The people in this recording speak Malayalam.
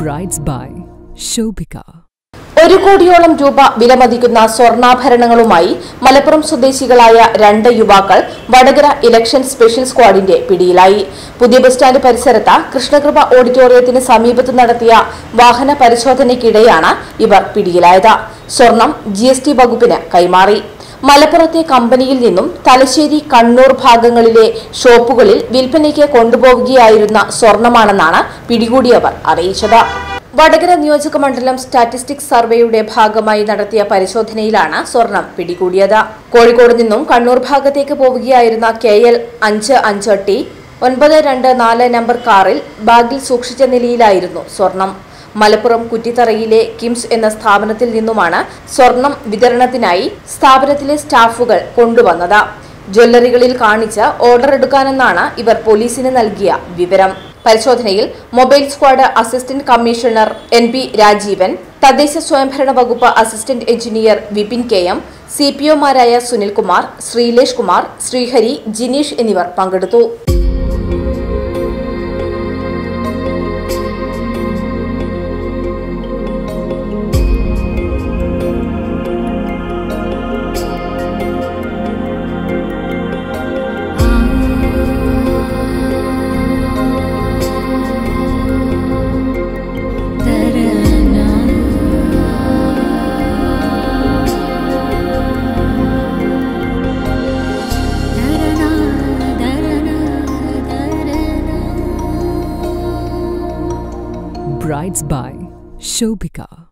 Brides by Shobika. ഒരു കോടിയോളം രൂപ വിലമതിക്കുന്ന സ്വർണ്ണാഭരണങ്ങളുമായി മലപ്പുറം സ്വദേശികളായ രണ്ട് യുവാക്കൾ വടകര ഇലക്ഷൻ സ്പെഷ്യൽ സ്ക്വാഡിന്റെ പിടിയിലായി പുതിയ ബസ് സ്റ്റാൻഡ് പരിസരത്ത് കൃഷ്ണകൃപ ഓഡിറ്റോറിയത്തിന് സമീപത്ത് നടത്തിയ വാഹന പരിശോധനയ്ക്കിടെയാണ് ഇവർ പിടിയിലായത് സ്വർണം ജി വകുപ്പിന് കൈമാറി മലപ്പുറത്തെ കമ്പനിയിൽ നിന്നും തലശ്ശേരി കണ്ണൂർ ഭാഗങ്ങളിലെ ഷോപ്പുകളിൽ വിൽപ്പനയ്ക്ക് കൊണ്ടുപോവുകയായിരുന്ന സ്വർണമാണെന്നാണ് പിടികൂടിയവർ അറിയിച്ചത് വടകര നിയോജക മണ്ഡലം സ്റ്റാറ്റിസ്റ്റിക്സ് സർവേയുടെ ഭാഗമായി നടത്തിയ പരിശോധനയിലാണ് സ്വർണം പിടികൂടിയത് കോഴിക്കോട് നിന്നും കണ്ണൂർ ഭാഗത്തേക്ക് പോവുകയായിരുന്ന കെ എൽ അഞ്ച് അഞ്ച് ടി ഒൻപത് രണ്ട് നാല് നമ്പർ കാറിൽ ബാഗിൽ സൂക്ഷിച്ച നിലയിലായിരുന്നു സ്വർണം മലപ്പുറം കുറ്റിത്തറയിലെ കിംസ് എന്ന സ്ഥാപനത്തിൽ നിന്നുമാണ് സ്വർണം വിതരണത്തിനായി സ്ഥാപനത്തിലെ സ്റ്റാഫുകൾ കൊണ്ടുവന്നത് ജ്വല്ലറികളിൽ കാണിച്ച് ഓർഡർ എടുക്കാനെന്നാണ് ഇവർ പോലീസിന് നൽകിയ വിവരം പരിശോധനയിൽ mobile squad assistant commissioner N P Rajeevan തദ്ദേശ സ്വയംഭരണ വകുപ്പ് assistant engineer Vipin K M സി പി ഒമാരായ സുനിൽകുമാർ ശ്രീലേഷ് കുമാർ ശ്രീഹരി ജിനീഷ് എന്നിവർ പങ്കെടുത്തു Brides by Shobika.